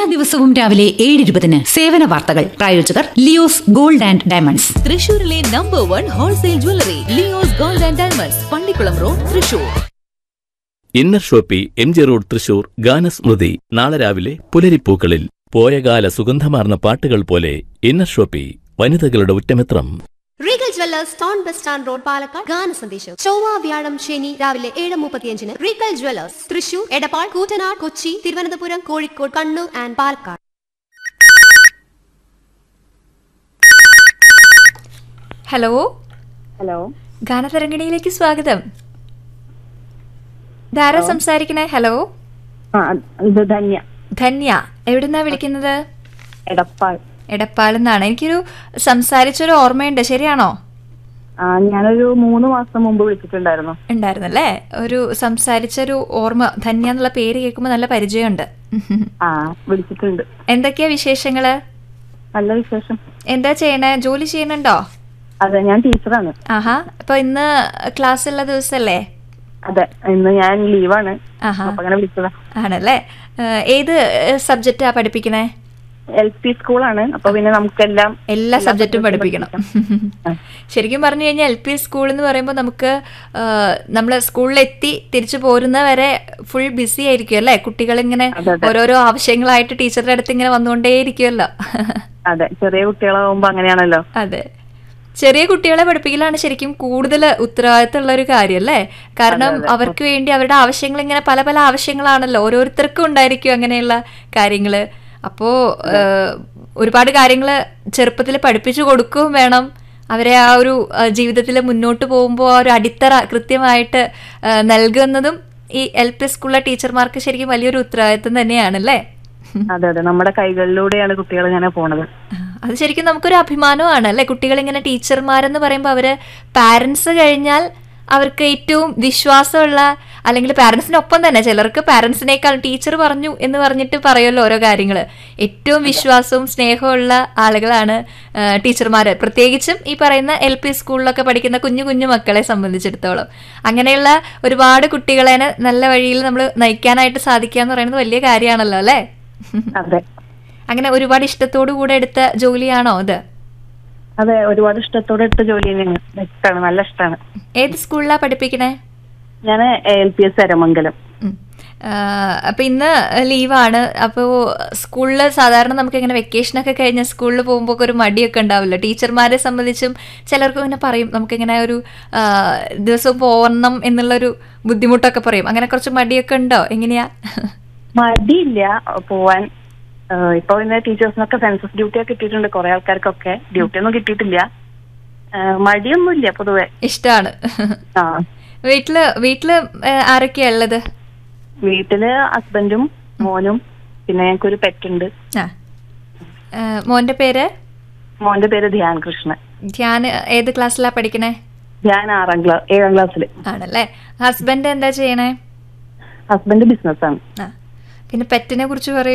ദിവസവും രാവിലെ ഏഴ് ഇരുപതിന് സേവന വാർത്തകൾ പ്രായോജകർ ലിയോസ് ഗോൾഡ് ആൻഡ് ഡയമണ്ട്സ് തൃശൂരിലെ number one wholesale jewellery Leo's gold and diamonds Pallikulam road Thrissur inner shoppe M G road Thrissur ഗാനസ്മൃതി നാളെ രാവിലെ പുലരിപ്പൂക്കളിൽ പോയകാല സുഗന്ധമാർന്ന പാട്ടുകൾ പോലെ ഇന്നർ ഷോപ്പി വനിതകളുടെ ഉറ്റമിത്രം regal jewellers town bus stand road Palakkad ഗാന സന്ദേശം ചൊവ്വ വ്യാഴം ശനി രാവിലെ ഏഴ് മുപ്പത്തിയഞ്ചിന് regal jewellers Thrissur Edappal Koottanad Kochi Thiruvananthapuram Kozhikode Kannur and Palakkad hello hello ഗാനതരംഗിണിയിലേക്ക് സ്വാഗതം ധാര സംസാരിക്കണേ ഹലോ ആ ഇത് ധന്യ ധന്യ എവിടുന്നാ വിളിക്കുന്നത് എടപ്പാൾ എടപ്പാളിൽ നിന്നാണ് എനിക്കൊരു സംസാരിച്ചൊരു ഓർമ്മയുണ്ട് ശരിയാണോ ആ ഞാനൊരു മൂന്ന് മാസം മുമ്പ് വിളിച്ചിട്ടുണ്ടായിരുന്നു ഉണ്ടായിരുന്നല്ലേ ഒരു സംസാരിച്ചൊരു ഓർമ്മ ധന്യ എന്നുള്ള പേര് കേൾക്കുമ്പോൾ നല്ല പരിചയമുണ്ട് ആ വിളിച്ചിട്ടുണ്ട് എന്തൊക്കെയാ വിശേഷങ്ങള് നല്ല വിശേഷം എന്താ ചെയ്യണേ ജോലി ചെയ്യുന്നുണ്ടോ അതെ ഞാൻ ടീച്ചറാണ് ആഹാ അപ്പൊ ഇന്ന് ക്ലാസ് ഉള്ള ദിവസല്ലേ അതെ ഇന്ന് ഞാൻ ലീവാണ് ആഹാ അപ്പൊ അങ്ങനെ വിളിച്ചതാ ആണല്ലേ ഏഹ് ഏത് സബ്ജക്റ്റാ പഠിപ്പിക്കണേ എൽ പി സ്കൂളാണ് അപ്പൊ പിന്നെ നമുക്കെല്ലാം എല്ലാ സബ്ജക്റ്റും പഠിപ്പിക്കണം ആ. ശരിക്കും പറഞ്ഞു കഴിഞ്ഞാൽ എൽ പി സ്കൂൾ എന്ന് പറയുമ്പോൾ നമുക്ക് നമ്മൾ സ്കൂളിലെത്തി തിരിച്ചു പോരുന്ന വരെ ഫുൾ ബിസി ആയിരിക്കും അല്ലേ കുട്ടികൾ ഇങ്ങനെ അതെ, അതെ. ഓരോരോ ആവശ്യങ്ങളായിട്ട് ടീച്ചറുടെ അടുത്ത് ഇങ്ങനെ വന്നുകൊണ്ടേയിരിക്കുമല്ലോ അതെ ചെറിയ കുട്ടികളാവുമ്പോ അങ്ങനെയാണല്ലോ അതെ ചെറിയ കുട്ടികളെ പഠിപ്പിക്കലാണ് ശരിക്കും കൂടുതൽ ഉത്തരവാദിത്തമുള്ള ഒരു കാര്യം അല്ലേ കാരണം അവർക്ക് വേണ്ടി അവരുടെ ആവശ്യങ്ങൾ ഇങ്ങനെ പല പല ആവശ്യങ്ങളാണല്ലോ ഓരോരുത്തർക്കും ഉണ്ടായിരിക്കും അങ്ങനെയുള്ള കാര്യങ്ങള് അപ്പോ ഏഹ്, ഒരുപാട് കാര്യങ്ങൾ ചെറുപ്പത്തിൽ പഠിപ്പിച്ചു കൊടുക്കുകയും വേണം അവരെ ആ ഒരു ജീവിതത്തിൽ മുന്നോട്ട് പോകുമ്പോൾ ആ ഒരു അടിത്തറ കൃത്യമായിട്ട് ഏഹ്, നൽകുന്നതും ഈ എൽ പി സ്കൂളിലെ ടീച്ചർമാർക്ക് ശരിക്കും വലിയൊരു ഉത്തരവാദിത്തം തന്നെയാണല്ലേ അതെ അതെ നമ്മുടെ കൈകളിലൂടെയാണ് കുട്ടികൾ ഇങ്ങനെ പോണത് ആ, അത് ശരിക്കും നമുക്കൊരു അഭിമാനമാണ് അല്ലെ കുട്ടികൾ ഇങ്ങനെ ടീച്ചർമാരെന്ന് പറയുമ്പോൾ അവര് പാരന്റ്സ് കഴിഞ്ഞാൽ അവർക്ക് ഏറ്റവും വിശ്വാസമുള്ള അല്ലെങ്കിൽ പാരന്റ്സിനൊപ്പം തന്നെ ചിലർക്ക് പാരന്റ്സിനേക്കാൾ ടീച്ചർ പറഞ്ഞു എന്ന് പറഞ്ഞിട്ട് പറയുമല്ലോ ഓരോ കാര്യങ്ങൾ ഏറ്റവും വിശ്വാസവും സ്നേഹമുള്ള ആളുകളാണ് ടീച്ചർമാർ പ്രത്യേകിച്ചും ഈ പറയുന്ന എൽ പി സ്കൂളിലൊക്കെ പഠിക്കുന്ന കുഞ്ഞു കുഞ്ഞു മക്കളെ സംബന്ധിച്ചിടത്തോളം അങ്ങനെയുള്ള ഒരുപാട് കുട്ടികളെ നല്ല വഴിയിൽ നമ്മൾ നയിക്കാനായിട്ട് സാധിക്കുക എന്ന് പറയുന്നത് വലിയ കാര്യമാണല്ലോ അല്ലേ അതെ അങ്ങനെ ഒരുപാട് ഇഷ്ടത്തോടു കൂടെ എടുത്ത ജോലിയാണോ ഇത് അതെ ഒരുപാട് ഇഷ്ടത്തോടെ എടുത്ത ജോലി തന്നെയാണ് ഇഷ്ടമാണ് നല്ല ഇഷ്ടമാണ് ഏത് സ്കൂളിലാ പഠിപ്പിക്കണേ ഞാൻ എൽ പി എസ് അരമംഗലം ഉം. ആ, അപ്പൊ ഇന്ന് ലീവാണ് അപ്പോ സ്കൂളിൽ സാധാരണ നമുക്ക് ഇങ്ങനെ വെക്കേഷൻ ഒക്കെ കഴിഞ്ഞ് സ്കൂളിൽ പോകുമ്പോൾ ഒരു മടിയൊക്കെ ഉണ്ടാവില്ല ടീച്ചർമാരെ സംബന്ധിച്ചും ചിലർക്ക് ഇങ്ങനെ പറയും നമുക്കിങ്ങനെ ഒരു ആ, ദിവസം പോകണം എന്നുള്ളൊരു ബുദ്ധിമുട്ടൊക്കെ പറയും അങ്ങനെ കുറച്ച് മടിയൊക്കെ ഉണ്ടോ എങ്ങനെയാ മടിയില്ല പോവാൻ ഏഹ് ഇപ്പൊ പിന്നെ ടീച്ചേഴ്സിനൊക്കെ സെൻസസ് ഡ്യൂട്ടി ഒക്കെ കിട്ടിയിട്ടുണ്ട് കുറെ ആൾക്കാർക്കൊക്കെ ഡ്യൂട്ടി ഒന്നും കിട്ടിയിട്ടില്ല ഏഹ് മടിയൊന്നുമില്ല പൊതുവെ ഇഷ്ടമാണ് ആ വീട്ടില് വീട്ടില് ആ, ആരൊക്കെയാ ഉള്ളത് വീട്ടില് ഹസ്ബൻഡും മോനും പിന്നെ ഞങ്ങൾക്കൊരു പെറ്റ് ഉണ്ട് ആ ആ, മോന്റെ പേര് മോന്റെ പേര് ധ്യാൻ കൃഷ്ണൻ ധ്യാൻ ഏത് ക്ലാസ്സിലാ പഠിക്കണേ ധ്യാൻ ആറാം ക്ലാസ് ഏഴാം ക്ലാസ്സിൽ ആണല്ലേ ഹസ്ബൻഡ് എന്താ ചെയ്യണേ ഹസ്ബൻഡ് ബിസിനസ്സാണ് ആ പിന്നെ പെറ്റിനെ കുറിച്ച് പറയൂ